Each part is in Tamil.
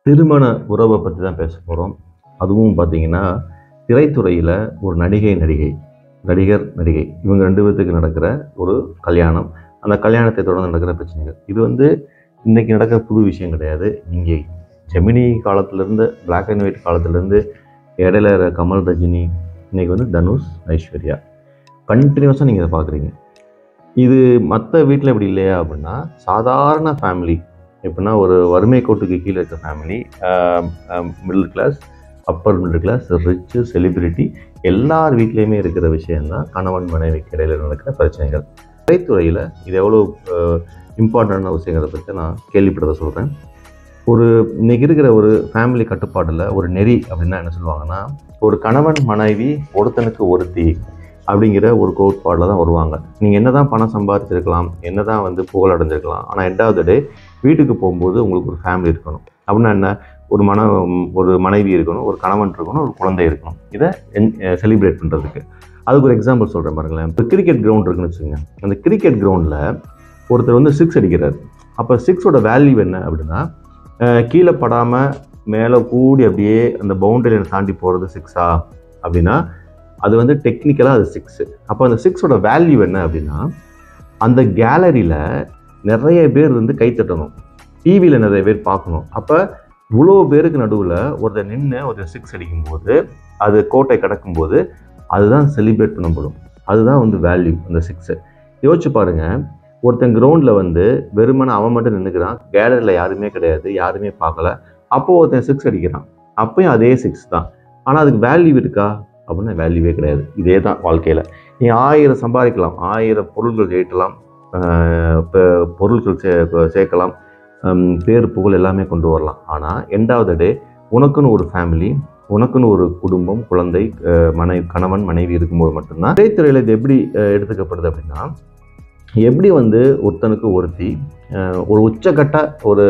திருமண உறவை பற்றி தான் பேச போகிறோம் அதுவும் பார்த்தீங்கன்னா திரைத்துறையில் ஒரு நடிகை நடிகை நடிகர் நடிகை இவங்க ரெண்டு பேர்த்துக்கு நடக்கிற ஒரு கல்யாணம் அந்த கல்யாணத்தை தொடர்ந்து நடக்கிற பிரச்சனைகள் இது வந்து இன்னைக்கு நடக்கிற புது விஷயம் கிடையாது நீங்கள் ஜெமினி காலத்துலேருந்து பிளாக் அண்ட் ஒயிட் காலத்துலேருந்து இடையில இருக்கிற கமல் ரஜினி இன்னைக்கு வந்து தனுஷ் ஐஸ்வர்யா கண்டினியூஸாக நீங்கள் இதை பார்க்குறீங்க இது மற்ற வீட்டில் இப்படி இல்லையா அப்படின்னா சாதாரண ஃபேமிலி எப்படின்னா ஒரு வறுமை கோட்டுக்கு கீழே இருக்க family middle class upper middle class rich celebrity எல்லார் வீட்லேயுமே இருக்கிற விஷயம்தான் கணவன் மனைவிக்கு இடையில நடக்கிற பிரச்சனைகள் திரைத்துறையில் இது எவ்வளோ இம்பார்ட்டண்டான விஷயங்களை பற்றி நான் கேள்விப்பட்டதை சொல்கிறேன் ஒரு இன்னைக்கு இருக்கிற ஒரு ஃபேமிலி கட்டுப்பாடில் ஒரு நெறி அப்படின்னா என்ன சொல்லுவாங்கன்னா ஒரு கணவன் மனைவி ஒருத்தனுக்கு ஒருத்தி அப்படிங்கிற ஒரு கோட்பாடில் தான் வருவாங்க நீங்கள் என்ன தான் பணம் சம்பாதிச்சிருக்கலாம் என்ன தான் வந்து புகழ் அடைஞ்சிருக்கலாம் ஆனால் எட்டாவது டே வீட்டுக்கு போகும்போது உங்களுக்கு ஒரு ஃபேமிலி இருக்கணும் அப்படின்னா என்ன ஒரு மன ஒரு மனைவி இருக்கணும் ஒரு கணவன் இருக்கணும் ஒரு குழந்தை இருக்கணும் இதை செலிப்ரேட் பண்ணுறதுக்கு அதுக்கு ஒரு எக்ஸாம்பிள் சொல்கிறேன் பாருங்களேன் இப்போ கிரிக்கெட் கிரவுண்ட் இருக்குன்னு வச்சுக்கோங்க அந்த கிரிக்கெட் கிரவுண்டில் ஒருத்தர் வந்து சிக்ஸ் அடிக்கிறார் அப்போ சிக்ஸோட வேல்யூ என்ன அப்படின்னா அஹ் கீழே படாமல் மேலே கூடி அப்படியே அந்த பவுண்டரியை தாண்டி போகிறது சிக்ஸா அப்படின்னா அது வந்து டெக்னிக்கலாக அது சிக்ஸு அப்போ அந்த சிக்ஸோட வேல்யூ என்ன அப்படின்னா அந்த கேலரியில் நிறைய பேர் வந்து கை தட்டணும் டிவியில் நிறைய பேர் பார்க்கணும் அப்போ இவ்வளோ பேருக்கு நடுவில் ஒருத்தர் நின்று ஒருத்தர் சிக்ஸ் அடிக்கும்போது அது கோட்டை கடக்கும்போது அதுதான் செலிப்ரேட் பண்ணப்படும் அதுதான் வந்து வேல்யூ அந்த சிக்ஸு யோசிச்சு பாருங்க ஒருத்தன் கிரவுண்டில் வந்து வெறுமனை அவன் மட்டும் நின்றுக்கிறான் கேலரியில் யாருமே கிடையாது யாருமே பார்க்கல அப்போ ஒருத்தன் சிக்ஸ் அடிக்கிறான் அப்பயும் அதே சிக்ஸ் தான் ஆனால் அதுக்கு வேல்யூ இருக்கா அப்படின்னா வேல்யூவே கிடையாது இதே தான் வாழ்க்கையில் நீ ஆயிரம் சம்பாதிக்கலாம் ஆயிரம் பொருள்கள் ஈட்டலாம் ஆஹ் இப்போ பொருட்கள் சே சேர்க்கலாம் ஹம், பேர் புகழ் எல்லாமே கொண்டு வரலாம் ஆனால் எண்டாவது டே உனக்குன்னு ஒரு ஃபேமிலி உனக்குன்னு ஒரு குடும்பம் குழந்தை அஹ், மனை கணவன் மனைவி இருக்கும்போது மட்டும்தான் திரைத்துறையில் இது எப்படி அஹ், எடுத்துக்கப்படுது அப்படின்னா எப்படி வந்து ஒருத்தனுக்கு ஒருத்தி அஹ், ஒரு உச்சக்கட்ட ஒரு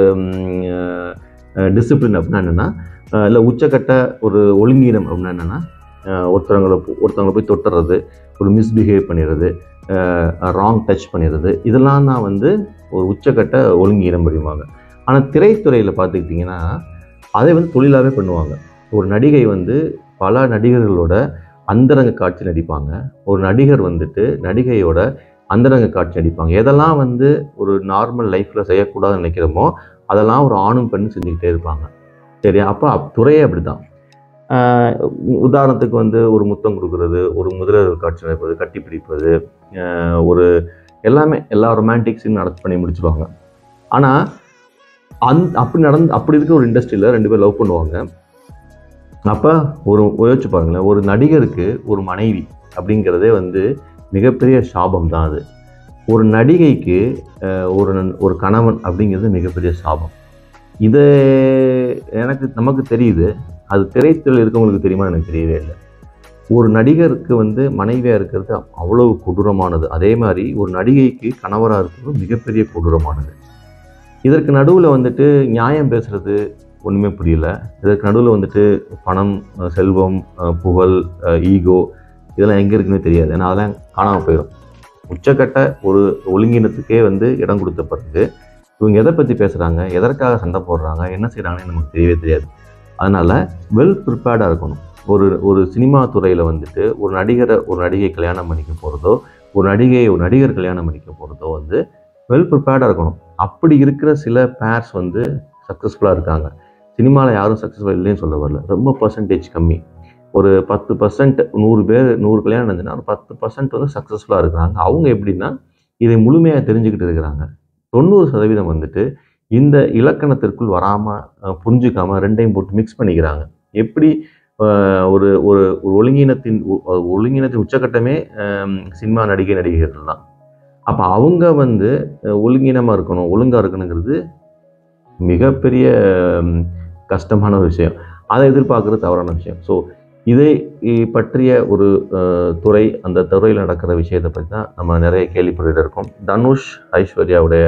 டிசிப்ளின் அப்படின்னா என்னென்னா இல்லை உச்சக்கட்ட ஒரு ஒழுங்கீனம் அப்படின்னா என்னென்னா ஒருத்தவங்களை போ- ஒருத்தவங்களை போய் தொட்டுறது ஒரு மிஸ்பிஹேவ் பண்ணிடுறது ராங் டச் பண்ணிடுறது இதெல்லாம் தான் வந்து ஒரு உச்சக்கட்ட ஒழுங்கீனம் அப்படிம்பாங்க ஆனால் திரைத்துறையில் பார்த்துக்கிட்டிங்கன்னா அதை வந்து தொழிலாகவே பண்ணுவாங்க ஒரு நடிகை வந்து பல நடிகர்களோட அந்தரங்க காட்சி நடிப்பாங்க ஒரு நடிகர் வந்துட்டு நடிகையோட அந்தரங்க காட்சி நடிப்பாங்க எதெல்லாம் வந்து ஒரு நார்மல் லைஃப்பில் செய்யக்கூடாதுன்னு நினைக்கிறோமோ அதெல்லாம் ஒரு ஆணும் பெண்ணும் செஞ்சுக்கிட்டே இருப்பாங்க சரி அப்போ அப்- துறையே அப்படி தான் உதாரணத்துக்கு வந்து ஒரு முத்தம் கொடுக்கறது ஒரு முதல்வர் காட்சி நடிப்பது கட்டி பிடிப்பது ஆஹ் ஒரு எல்லாமே எல்லா ரொமான்டிக் சீன் நடத்தி பண்ணி முடிச்சிருவாங்க ஆனால் அந் அப்படி நடந்து அப்படி இருக்க ஒரு இண்டஸ்ட்ரியில் ரெண்டு பேர் லவ் பண்ணுவாங்க அப்போ ஒரு யோசிச்சு பாருங்களேன் ஒரு நடிகருக்கு ஒரு மனைவி அப்படிங்கிறதே வந்து மிகப்பெரிய சாபம் தான் அது ஒரு நடிகைக்கு அஹ், ஒரு நன்- ஒரு கணவன் அப்படிங்கிறது மிகப்பெரிய சாபம் இது எனக்கு நமக்கு தெரியுது அது திரைத்துறையில் இருக்கவங்களுக்கு தெரியுமா எனக்கு தெரியவே இல்லை ஒரு நடிகருக்கு வந்து மனைவியாக இருக்கிறது அவ்வளவு கொடூரமானது அதே மாதிரி ஒரு நடிகைக்கு கணவராக இருக்கிறது மிகப்பெரிய கொடூரமானது இதற்கு நடுவில் வந்துட்டு நியாயம் பேசுறது ஒன்றுமே புரியல இதற்கு நடுவில் வந்துட்டு பணம் அஹ் செல்வம் அஹ் புகழ் ஈகோ இதெல்லாம் எங்கே இருக்குன்னு தெரியாது ஏன்னா அதெல்லாம் காணாமல் போயிடும் உச்சக்கட்ட ஒரு ஒழுங்கினத்துக்கே வந்து இடம் கொடுத்த பிறகு இவங்க எதை பற்றி பேசுகிறாங்க எதற்காக சண்டை போடுறாங்க என்ன செய்கிறாங்கன்னு நமக்கு தெரியவே தெரியாது அதனால் வெல் ப்ரிப்பேர்டாக இருக்கணும் ஒரு ஒரு சினிமா துறையில் வந்துட்டு ஒரு நடிகரை ஒரு நடிகை கல்யாணம் பண்ணிக்க போகிறதோ ஒரு நடிகையை ஒரு நடிகர் கல்யாணம் பண்ணிக்க போகிறதோ வந்து வெல் ப்ரிப்பேர்டாக இருக்கணும் அப்படி இருக்கிற சில பேர்ஸ் வந்து சக்ஸஸ்ஃபுல்லாக இருக்காங்க சினிமாவில் யாரும் சக்ஸஸ்ஃபுல் இல்லைன்னு சொல்ல வரல ரொம்ப பர்சன்டேஜ் கம்மி ஒரு பத்து பர்சன்ட் நூறு பேர் நூறு கல்யாணம் நடந்துச்சுன்னா ஒரு பத்து பர்சன்ட் வந்து சக்ஸஸ்ஃபுல்லாக இருக்கிறாங்க அவங்க எப்படின்னா இதை முழுமையாக தெரிஞ்சுக்கிட்டு இருக்கிறாங்க தொண்ணூறு சதவீதம் வந்துட்டு இந்த இலக்கணத்திற்குள் வராமல் புரிஞ்சுக்காமல் ரெண்டையும் போட்டு மிக்ஸ் பண்ணிக்கிறாங்க எப்படி அஹ், ஒரு ஒரு ஒரு ஒழுங்கினத்தின் ஒ- ஒழுங்கினத்தின் உச்சக்கட்டமே அஹ், சினிமா நடிகை நடிகர்கள் தான் அப்போ அவங்க வந்து அஹ், ஒழுங்கினமாக இருக்கணும் ஒழுங்காக இருக்கணுங்கிறது மிகப்பெரிய ம், கஷ்டமான ஒரு விஷயம் அதை எதிர்பார்க்குறது தவறான விஷயம் ஸோ இதை இ- பற்றிய ஒரு அஹ், துறை அந்த துறையில் நடக்கிற விஷயத்தை பற்றி தான் நம்ம நிறைய கேள்விப்பட்டு இருக்கோம் தனுஷ் ஐஸ்வர்யாவுடைய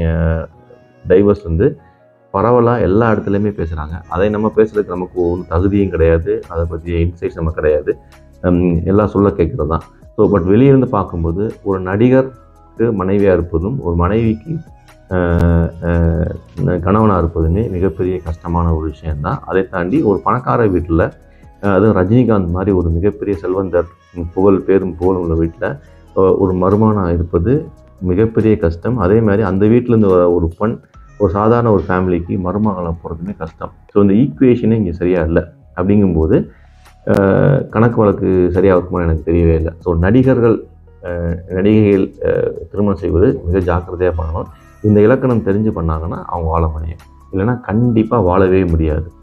டைவர்ஸ் வந்து பரவலாக எல்லா இடத்துலையுமே பேசுகிறாங்க அதை நம்ம பேசுறதுக்கு நமக்கு ஒன்றும் தகுதியும் கிடையாது அதை பற்றிய இன்சைட்ஸ் நம்ம கிடையாது ஹம், எல்லாம் சொல்ல கேட்குறது தான் ஸோ பட் வெளியிருந்து பார்க்கும்போது ஒரு நடிகருக்கு மனைவியாக இருப்பதும் ஒரு மனைவிக்கு ஆஹ், ஆஹ், கணவனாக இருப்பதுமே மிகப்பெரிய கஷ்டமான ஒரு விஷயந்தான் அதை தாண்டி ஒரு பணக்கார வீட்டில் அதுவும் ரஜினிகாந்த் மாதிரி ஒரு மிகப்பெரிய செல்வந்தர் ம், புகழ் பேரும் புகழும் உள்ள வீட்டில் ஒரு மருமகனாக இருப்பது மிகப்பெரிய கஷ்டம் அதே மாதிரி அந்த வீட்டிலேருந்து வர ஒரு பெண் ஒரு சாதாரண ஒரு ஃபேமிலிக்கு மருமகளாக போகிறதுமே கஷ்டம் ஸோ இந்த ஈக்குவேஷனே இங்கே சரியாக இல்லை அப்படிங்கும்போது அஹ், கணக்கு வழக்கு சரியாக இருக்குமா எனக்கு தெரியவே இல்லை ஸோ நடிகர்கள் அஹ், நடிகைகள் அஹ், திருமணம் செய்வது மிக ஜாக்கிரதையாக பண்ணணும் இந்த இலக்கணம் தெரிஞ்சு பண்ணாங்கன்னா அவங்க வாழ முடியும் இல்லைன்னா கண்டிப்பாக வாழவே முடியாது